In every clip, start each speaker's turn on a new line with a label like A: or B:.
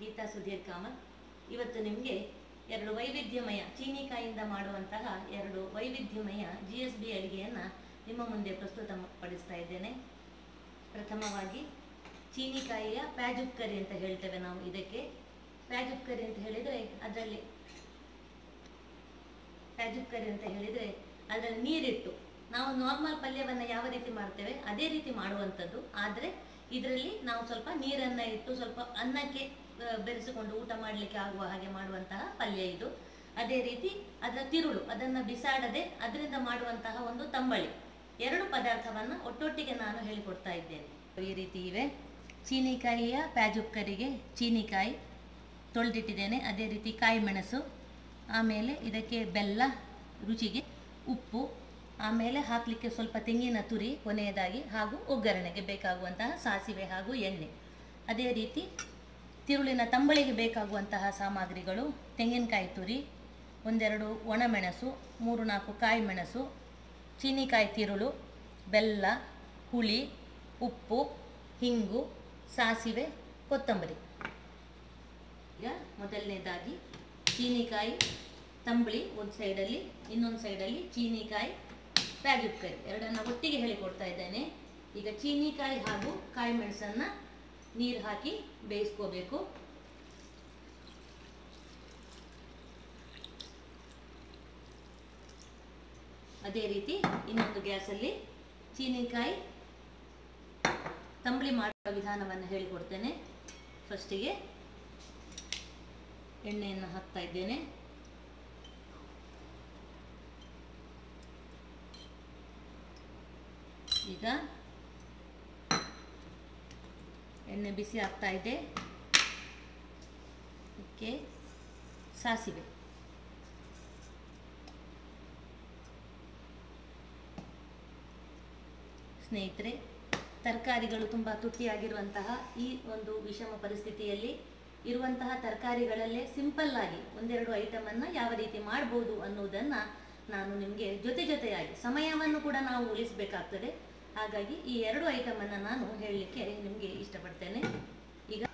A: ಗೀತಾ ಸುಧೀರ್ ಕಾಮತ್ ಇವತ್ತು ನಿಮಗೆ ಎರಡು ವೈವಿಧ್ಯಮಯ ಚೀನಿಕಾಯಿಂದ ಮಾಡುವಂತಹ ಎರಡು ವೈವಿಧ್ಯಮಯ ಜಿ ಎಸ್ ಬಿ ಅಡುಗೆಯನ್ನು ನಿಮ್ಮ ಮುಂದೆ ಪ್ರಸ್ತುತಪಡಿಸ್ತಾ ಇದ್ದೇನೆ ಪ್ರಥಮವಾಗಿ ಚೀನಿಕಾಯಿಯ ಪ್ಯಾಜುಪ್ ಕರಿ ಅಂತ ಹೇಳ್ತೇವೆ ನಾವು ಇದಕ್ಕೆ ಪ್ಯಾಜುಪ್ ಕರಿ ಅಂತ ಹೇಳಿದರೆ ಅದರಲ್ಲಿ ಪ್ಯಾಜುಪ್ ಕರಿ ಅಂತ ಹೇಳಿದರೆ ಅದರಲ್ಲಿ ನೀರಿಟ್ಟು ನಾವು ನಾರ್ಮಲ್ ಪಲ್ಯವನ್ನು ಯಾವ ರೀತಿ ಮಾಡ್ತೇವೆ ಅದೇ ರೀತಿ ಮಾಡುವಂಥದ್ದು ಆದರೆ ಇದರಲ್ಲಿ ನಾವು ಸ್ವಲ್ಪ ನೀರನ್ನು ಇಟ್ಟು ಸ್ವಲ್ಪ ಅನ್ನಕ್ಕೆ ಆ, ಬೆರೆಸಿಕೊಂಡು ಊಟ ಮಾಡಲಿಕ್ಕೆ ಆಗುವ ಹಾಗೆ ಮಾಡುವಂತಹ ಪಲ್ಯ ಇದು ಅದೇ ರೀತಿ ಅದರ ತಿರುಳು ಅದನ್ನು ಬಿಸಾಡದೆ ಅದರಿಂದ ಮಾಡುವಂತಹ ಒಂದು ತಂಬಳಿ ಎರಡು ಪದಾರ್ಥವನ್ನು ಒಟ್ಟೊಟ್ಟಿಗೆ ನಾನು ಹೇಳಿಕೊಡ್ತಾ ಇದ್ದೇನೆ ಈ ರೀತಿ ಇವೆ ಚೀನಿಕಾಯಿಯ ಪ್ಯಾಜುಪ್ ಕರಿಗೆ ಚೀನಿಕಾಯಿ ತೊಳೆದಿಟ್ಟಿದ್ದೇನೆ ಅದೇ ರೀತಿ ಕಾಯಿ ಮೆಣಸು ಆಮೇಲೆ ಇದಕ್ಕೆ ಬೆಲ್ಲ ರುಚಿಗೆ ಉಪ್ಪು ಆಮೇಲೆ ಹಾಕಲಿಕ್ಕೆ ಸ್ವಲ್ಪ ತೆಂಗಿನ ತುರಿ ಕೊನೆಯದಾಗಿ ಹಾಗೂ ಒಗ್ಗರಣೆಗೆ ಬೇಕಾಗುವಂತಹ ಸಾಸಿವೆ ಹಾಗೂ ಎಣ್ಣೆ ಅದೇ ರೀತಿ ತಿರುಳಿನ ತಂಬಳಿಗೆ ಬೇಕಾಗುವಂತಹ ಸಾಮಗ್ರಿಗಳು ತೆಂಗಿನಕಾಯಿ ತುರಿ ಒಂದೆರಡು ಒಣಮೆಣಸು ಮೂರು ನಾಲ್ಕು ಕಾಯಿ ಮೆಣಸು ಚೀನಿಕಾಯಿ ತಿರುಳು ಬೆಲ್ಲ ಹುಳಿ ಉಪ್ಪು ಹಿಂಗು ಸಾಸಿವೆ ಕೊತ್ತಂಬರಿ ಈಗ ಮೊದಲನೇದಾಗಿ ಚೀನಿಕಾಯಿ ತಂಬಳಿ ಒಂದು ಸೈಡಲ್ಲಿ ಇನ್ನೊಂದು ಸೈಡಲ್ಲಿ ಚೀನಿಕಾಯಿ ಪ್ಯಾಜುಪ್ ಕರಿ ಎರಡನ್ನ ಒಟ್ಟಿಗೆ ಹೇಳಿಕೊಡ್ತಾ ಇದ್ದೇನೆ ಈಗ ಚೀನಿಕಾಯಿ ಹಾಗೂ ಕಾಯಿ ಮೆಣಸನ್ನು ನೀರು ಹಾಕಿ ಬೇಯಿಸ್ಕೋಬೇಕು ಅದೇ ರೀತಿ ಇನ್ನೊಂದು ಗ್ಯಾಸಲ್ಲಿ ಚೀನಿಕಾಯಿ ತಂಬಳಿ ಮಾಡುವ ವಿಧಾನವನ್ನು ಹೇಳಿಕೊಡ್ತೇನೆ ಫಸ್ಟಿಗೆ ಎಣ್ಣೆಯನ್ನು ಹಾಕ್ತಾ ಇದ್ದೇನೆ ಈಗ ಎಣ್ಣೆ ಬಿಸಿ ಆಗ್ತಾ ಇದೆ ಅದಕ್ಕೆ ಸಾಸಿವೆ ಸ್ನೇಹಿತರೆ ತರಕಾರಿಗಳು ತುಂಬ ತುಟ್ಟಿಯಾಗಿರುವಂತಹ ಈ ಒಂದು ವಿಷಮ ಪರಿಸ್ಥಿತಿಯಲ್ಲಿ ಇರುವಂತಹ ತರಕಾರಿಗಳಲ್ಲೇ ಸಿಂಪಲ್ ಆಗಿ ಒಂದೆರಡು ಐಟಮನ್ನು ಯಾವ ರೀತಿ ಮಾಡ್ಬೋದು ಅನ್ನೋದನ್ನು ನಾನು ನಿಮಗೆ ಜೊತೆ ಜೊತೆಯಾಗಿ ಸಮಯವನ್ನು ಕೂಡ ನಾವು ಉಳಿಸಬೇಕಾಗ್ತದೆ ಹಾಗಾಗಿ ಈ ಎರಡು ಐಟಮನ್ನು ನಾನು ಹೇಳಲಿಕ್ಕೆ ನಿಮಗೆ ಇಷ್ಟಪಡ್ತೇನೆ ಈಗ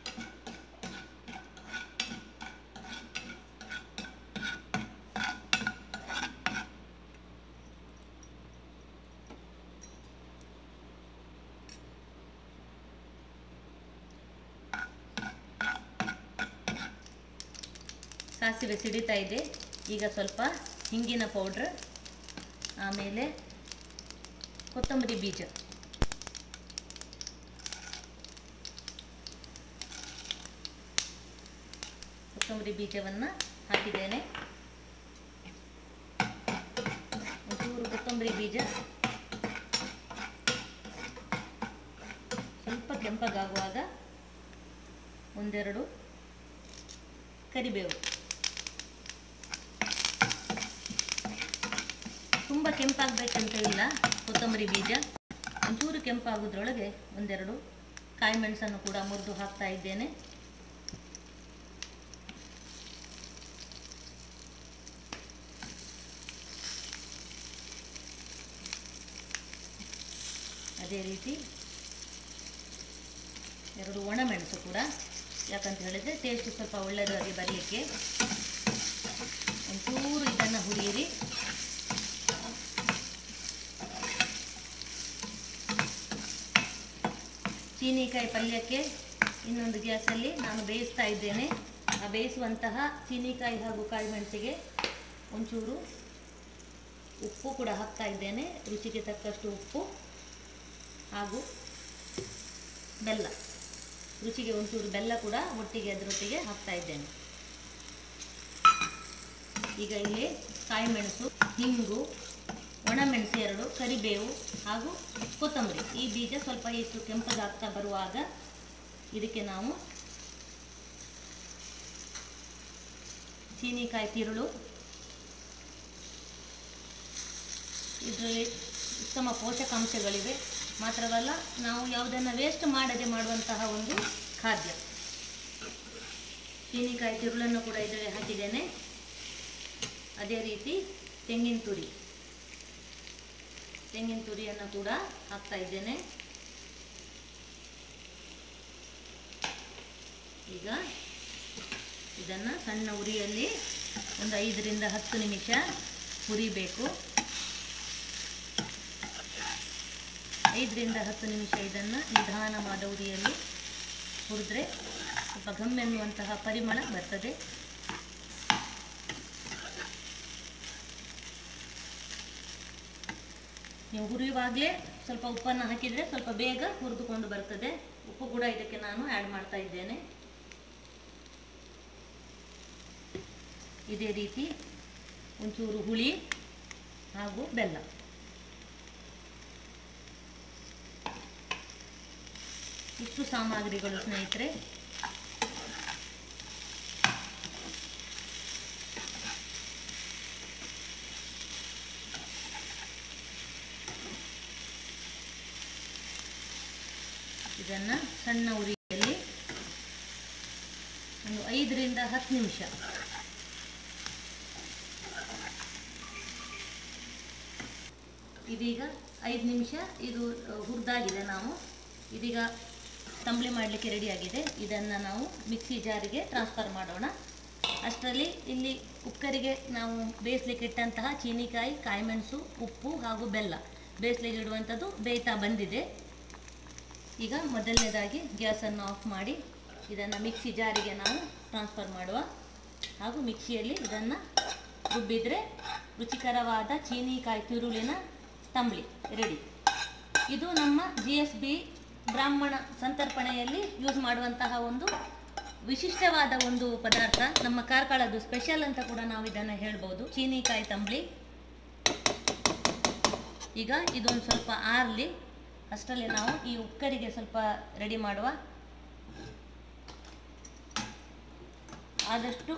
A: ಸಾಸಿವೆ ಸಿಡಿತಾ ಇದೆ ಈಗ ಸ್ವಲ್ಪ ಹಿಂಗಿನ ಪೌಡ್ರ್ ಆಮೇಲೆ ಕೊತ್ತಂಬರಿ ಬೀಜ ಕೊತ್ತಂಬರಿ ಬೀಜವನ್ನು ಹಾಕಿದ್ದೇನೆ ಒಂಚೂರು ಕೊತ್ತಂಬರಿ ಬೀಜ ಸ್ವಲ್ಪ ಕೆಂಪಗಾಗುವಾಗ ಒಂದೆರಡು ಕರಿಬೇವು ತುಂಬ ಕೆಂಪಾಗಬೇಕಂತ ಇಲ್ಲ ಕೊತ್ತಂಬರಿ ಬೀಜ ಒಂಚೂರು ಕೆಂಪಾಗೋದ್ರೊಳಗೆ ಒಂದೆರಡು ಕಾಯಿ ಮೆಣಸನ್ನು ಕೂಡ ಮುರಿದು ಹಾಕ್ತಾ ಇದ್ದೇನೆ ಅದೇ ರೀತಿ ಎರಡು ಒಣಮೆಣಸು ಕೂಡ ಯಾಕಂತ ಹೇಳಿದರೆ ಟೇಸ್ಟ್ ಸ್ವಲ್ಪ ಒಳ್ಳೆಯದಾಗಿ ಬರಲಿಕ್ಕೆ ಒಂಚೂರು ಇದನ್ನು ಹುರಿಯಿರಿ ಚೀನಿಕಾಯಿ ಪಲ್ಯಕ್ಕೆ ಇನ್ನೊಂದು ಗ್ಯಾಸಲ್ಲಿ ನಾನು ಬೇಯಿಸ್ತಾ ಇದ್ದೇನೆ ಆ ಬೇಯಿಸುವಂತಹ ಚೀನಿಕಾಯಿ ಹಾಗೂ ಕಾಯಿ ಮೆಣಸಿಗೆ ಒಂಚೂರು ಉಪ್ಪು ಕೂಡ ಹಾಕ್ತಾ ಇದ್ದೇನೆ ರುಚಿಗೆ ತಕ್ಕಷ್ಟು ಉಪ್ಪು ಹಾಗೂ ಬೆಲ್ಲ ರುಚಿಗೆ ಒಂಚೂರು ಬೆಲ್ಲ ಕೂಡ ಒಟ್ಟಿಗೆ ಅದರೊಟ್ಟಿಗೆ ಹಾಕ್ತಾ ಇದ್ದೇನೆ ಈಗ ಇಲ್ಲಿ ಕಾಯಿ ಮೆಣಸು ಹಿಂಗು ಒಣಮೆಣಸು ಎರಡು ಕರಿಬೇವು ಹಾಗೂ ಕೊತ್ತಂಬರಿ ಈ ಬೀಜ ಸ್ವಲ್ಪ ಇಷ್ಟು ಕೆಂಪಗಾಗ್ತಾ ಬರುವಾಗ ಇದಕ್ಕೆ ನಾವು ಚೀನಿಕಾಯಿ ತಿರುಳು ಇದರಲ್ಲಿ ಉತ್ತಮ ಪೋಷಕಾಂಶಗಳಿವೆ ಮಾತ್ರವಲ್ಲ ನಾವು ಯಾವುದನ್ನು ವೇಸ್ಟ್ ಮಾಡದೆ ಮಾಡುವಂತಹ ಒಂದು ಖಾದ್ಯ ಚೀನಿಕಾಯಿ ತಿರುಳನ್ನು ಕೂಡ ಇದರಲ್ಲಿ ಹಾಕಿದ್ದೇನೆ ಅದೇ ರೀತಿ ತೆಂಗಿನ ತುರಿ ತೆಂಗಿನ ತುರಿಯನ್ನು ಕೂಡ ಹಾಕ್ತಾ ಇದ್ದೇನೆ ಈಗ ಇದನ್ನು ಸಣ್ಣ ಉರಿಯಲ್ಲಿ ಒಂದು ಐದರಿಂದ ಹತ್ತು ನಿಮಿಷ ಹುರಿಬೇಕು ಐದರಿಂದ ಹತ್ತು ನಿಮಿಷ ಇದನ್ನು ನಿಧಾನವಾದ ಉರಿಯಲ್ಲಿ ಹುರಿದ್ರೆ ಸ್ವಲ್ಪ ಘಮ್ ಎನ್ನುವಂತಹ ಪರಿಮಳ ಬರ್ತದೆ ನೀವು ಹುರಿಯುವಾಗಲೇ ಸ್ವಲ್ಪ ಉಪ್ಪನ್ನು ಹಾಕಿದರೆ ಸ್ವಲ್ಪ ಬೇಗ ಹುರಿದುಕೊಂಡು ಬರ್ತದೆ ಉಪ್ಪು ಕೂಡ ಇದಕ್ಕೆ ನಾನು ಆ್ಯಡ್ ಮಾಡ್ತಾ ಇದ್ದೇನೆ ಇದೇ ರೀತಿ ಒಂಚೂರು ಹುಳಿ ಹಾಗೂ ಬೆಲ್ಲ ಇಷ್ಟು ಸಾಮಗ್ರಿಗಳು ಸ್ನೇಹಿತರೆ ಇದನ್ನು ಸಣ್ಣ ಉರಿಯಲ್ಲಿ ಒಂದು ಐದರಿಂದ ಹತ್ತು ನಿಮಿಷ ಇದೀಗ ಐದು ನಿಮಿಷ ಇದು ಹುರಿದಾಗಿದೆ ನಾವು ಇದೀಗ ತಂಬಳಿ ಮಾಡಲಿಕ್ಕೆ ರೆಡಿಯಾಗಿದೆ ಇದನ್ನು ನಾವು ಮಿಕ್ಸಿ ಜಾರಿಗೆ ಟ್ರಾನ್ಸ್ಫರ್ ಮಾಡೋಣ ಅಷ್ಟರಲ್ಲಿ ಇಲ್ಲಿ ಕುಕ್ಕರಿಗೆ ನಾವು ಬೇಯಿಸ್ಲಿಕ್ಕೆ ಇಟ್ಟಂತಹ ಚೀನಿಕಾಯಿ ಕಾಯಿಮೆಣಸು ಉಪ್ಪು ಹಾಗೂ ಬೆಲ್ಲ ಬೇಯಿಸ್ಲಿಕ್ಕೆ ಇಡುವಂಥದ್ದು ಬೇಯ್ತಾ ಬಂದಿದೆ ಈಗ ಮೊದಲನೇದಾಗಿ ಗ್ಯಾಸನ್ನು ಆಫ್ ಮಾಡಿ ಇದನ್ನು ಮಿಕ್ಸಿ ಜಾರಿಗೆ ನಾವು ಟ್ರಾನ್ಸ್ಫರ್ ಮಾಡುವ ಹಾಗೂ ಮಿಕ್ಸಿಯಲ್ಲಿ ಇದನ್ನು ರುಬ್ಬಿದರೆ ರುಚಿಕರವಾದ ಚೀನಿಕಾಯಿ ತಿರುಳಿನ ತಂಬಳಿ ರೆಡಿ ಇದು ನಮ್ಮ ಜಿ ಎಸ್ ಬಿ ಬ್ರಾಹ್ಮಣ ಸಂತರ್ಪಣೆಯಲ್ಲಿ ಯೂಸ್ ಮಾಡುವಂತಹ ಒಂದು ವಿಶಿಷ್ಟವಾದ ಒಂದು ಪದಾರ್ಥ ನಮ್ಮ ಕಾರ್ಕಳದ್ದು ಸ್ಪೆಷಲ್ ಅಂತ ಕೂಡ ನಾವು ಇದನ್ನು ಹೇಳ್ಬೋದು ಚೀನಿಕಾಯಿ ತಂಬಳಿ ಈಗ ಇದೊಂದು ಸ್ವಲ್ಪ ಆರಲಿ ಅಷ್ಟರಲ್ಲಿ ನಾವು ಈ ಉಕ್ಕರಿಗೆ ಸ್ವಲ್ಪ ರೆಡಿ ಮಾಡುವ ಆದಷ್ಟು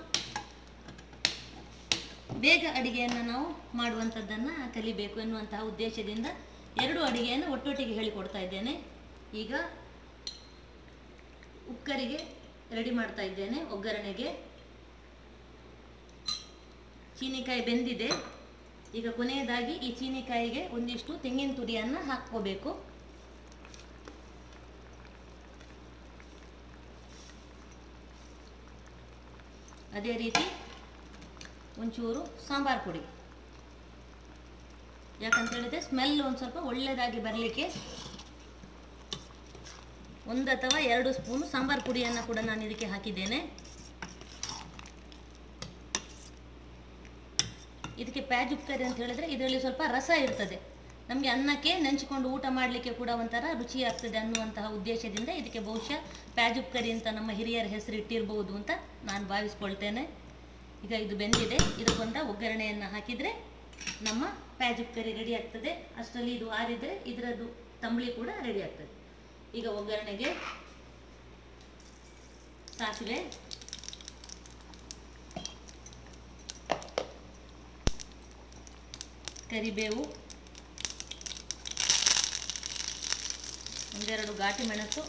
A: ಬೇಗ ಅಡಿಗೆಯನ್ನು ನಾವು ಮಾಡುವಂಥದ್ದನ್ನು ಕಲಿಬೇಕು ಎನ್ನುವಂತಹ ಉದ್ದೇಶದಿಂದ ಎರಡು ಅಡಿಗೆಯನ್ನು ಒಟ್ಟೊಟ್ಟಿಗೆ ಹೇಳಿಕೊಡ್ತಾ ಇದ್ದೇನೆ ಈಗ ಉಕ್ಕರಿಗೆ ರೆಡಿ ಮಾಡ್ತಾ ಇದ್ದೇನೆ ಒಗ್ಗರಣೆಗೆ ಚೀನಿಕಾಯಿ ಬೆಂದಿದೆ ಈಗ ಕೊನೆಯದಾಗಿ ಈ ಚೀನಿಕಾಯಿಗೆ ಒಂದಿಷ್ಟು ತೆಂಗಿನ ತುರಿಯನ್ನು ಹಾಕ್ಕೋಬೇಕು ಅದೇ ರೀತಿ ಒಂಚೂರು ಸಾಂಬಾರು ಪುಡಿ ಯಾಕಂತ ಹೇಳಿದ್ರೆ ಸ್ಮೆಲ್ ಒಂದು ಸ್ವಲ್ಪ ಒಳ್ಳೆಯದಾಗಿ ಬರಲಿಕ್ಕೆ ಒಂದು ಅಥವಾ ಎರಡು ಸ್ಪೂನು ಸಾಂಬಾರು ಪುಡಿಯನ್ನು ಕೂಡ ನಾನು ಇದಕ್ಕೆ ಹಾಕಿದ್ದೇನೆ ಇದಕ್ಕೆ ಪ್ಯಾಜ್ ಉಪ್ಪರಿ ಅಂತ ಹೇಳಿದ್ರೆ ಇದರಲ್ಲಿ ಸ್ವಲ್ಪ ರಸ ಇರ್ತದೆ ನಮಗೆ ಅನ್ನಕ್ಕೆ ನೆಂಚಿಕೊಂಡು ಊಟ ಮಾಡಲಿಕ್ಕೆ ಕೂಡ ಒಂಥರ ರುಚಿ ಆಗ್ತದೆ ಅನ್ನುವಂತಹ ಉದ್ದೇಶದಿಂದ ಇದಕ್ಕೆ ಬಹುಶಃ ಪ್ಯಾಜ್ ಉಪ್ಪರಿ ಅಂತ ನಮ್ಮ ಹಿರಿಯರ ಹೆಸರು ಇಟ್ಟಿರ್ಬೋದು ಅಂತ ನಾನು ಭಾವಿಸ್ಕೊಳ್ತೇನೆ ಈಗ ಇದು ಬೆಂದಿದೆ ಇದಕ್ಕೊಂದ ಒಗ್ಗರಣೆಯನ್ನು ಹಾಕಿದರೆ ನಮ್ಮ ಪ್ಯಾಜ್ ಉಪ್ಪರಿ ರೆಡಿ ಆಗ್ತದೆ ಅಷ್ಟರಲ್ಲಿ ಇದು ಆರಿದರೆ ಇದರದ್ದು ತಂಬಳಿ ಕೂಡ ರೆಡಿ ಆಗ್ತದೆ ಈಗ ಒಗ್ಗರಣೆಗೆ ಸಾಸಿವೆ ಕರಿಬೇವು ಒಂದೆರಡು ಘಾಟಿ ಮೆಣಸು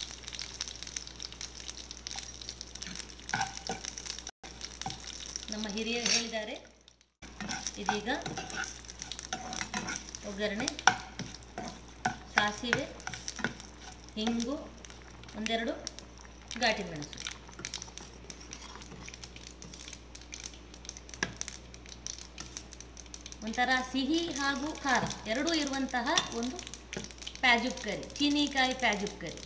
A: ನಮ್ಮ ಹಿರಿಯರು ಹೇಳಿದ್ದಾರೆ ಇದೀಗ ಒಗ್ಗರಣೆ ಸಾಸಿವೆ ಹಿಂಗು ಒಂದೆರಡು ಘಾಟಿ ಮೆಣಸು ಒಂಥರ ಸಿಹಿ ಹಾಗೂ ಖಾರ ಎರಡೂ ಇರುವಂತಹ ಒಂದು ಪ್ಯಾಜುಪ್ ಕರಿ ಚೀನಿಕಾಯಿ ಪ್ಯಾಜುಪ್ ಕರಿ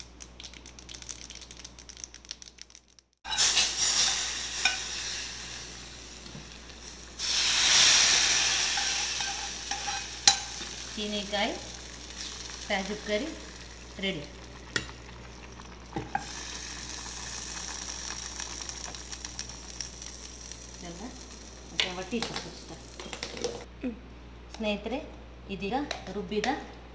A: ಚೀನಿಕಾಯಿ ಪ್ಯಾಜುಪ್ ಕರಿ ರೆಡಿ ಎಲ್ಲ ಮತ್ತೆ ಒಟ್ಟಿ ಸ್ವಲ್ಪ ಸ್ನೇಹಿತರೆ ಇದೀಗ ರುಬ್ಬಿದ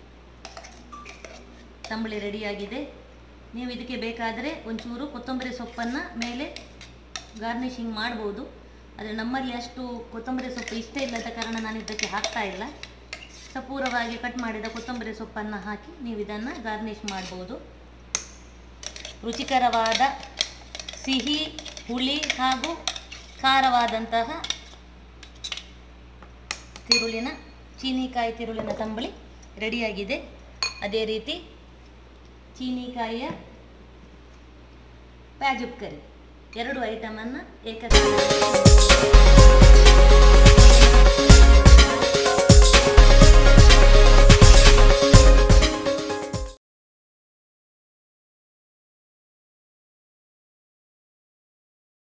A: ತಂಬಳಿ ರೆಡಿಯಾಗಿದೆ ನೀವು ಇದಕ್ಕೆ ಬೇಕಾದರೆ ಒಂಚೂರು ಕೊತ್ತಂಬರಿ ಸೊಪ್ಪನ್ನು ಮೇಲೆ ಗಾರ್ನಿಷಿಂಗ್ ಮಾಡ್ಬೋದು ಆದರೆ ನಮ್ಮಲ್ಲಿ ಅಷ್ಟು ಕೊತ್ತಂಬರಿ ಸೊಪ್ಪು ಇಷ್ಟ ಇಲ್ಲದ ಕಾರಣ ನಾನು ಇದಕ್ಕೆ ಹಾಕ್ತಾ ಇಲ್ಲ ಸಪೂರವಾಗಿ ಕಟ್ ಮಾಡಿದ ಕೊತ್ತಂಬರಿ ಸೊಪ್ಪನ್ನು ಹಾಕಿ ನೀವು ಇದನ್ನು ಗಾರ್ನಿಷ್ ಮಾಡ್ಬೋದು ರುಚಿಕರವಾದ ಸಿಹಿ ಹುಳಿ ಹಾಗೂ ಖಾರವಾದಂತಹ ತಿರುಳಿನ ಚೀನಿಕಾಯಿ ತಿರುಳಿನ ತಂಬಳಿ ರೆಡಿಯಾಗಿದೆ ಅದೇ ರೀತಿ ಚೀನಿಕಾಯಿಯ ಪ್ಯಾಜುಪ್ ಕರಿ ಎರಡು ಐಟಮನ್ನು ಏಕಕಾಲದಲ್ಲಿ